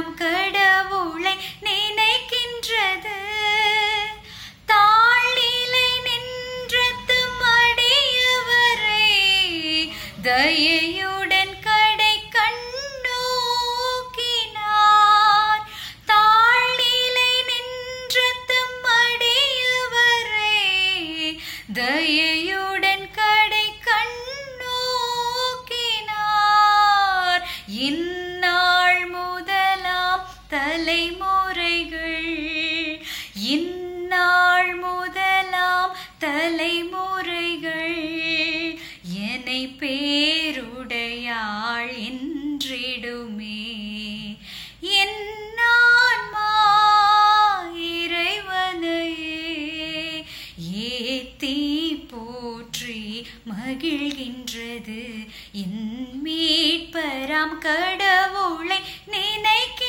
மீட்பராம் கடவுளை நினைக்கின்றது தாழ்நிலை நின்றத்தும் அடியவரை தயையுடன் கடை கண்ணோக்கினார் தாழ்நிலை நின்றத்தும் அடியவரை தயையுடன் கடை கண்ணோக்கினார் இந்நாள் முதலாம் தலைமுறைகள் இந்நாள் முதலாம் தலைமுறைகள் என்னை பேருடையாள் என்றிடுமே என் ஆன்மா இறைவனையே ஏத்தி போற்றி மகிழ்கின்றது என் மீட்பராம் கடவுளை நினைக்க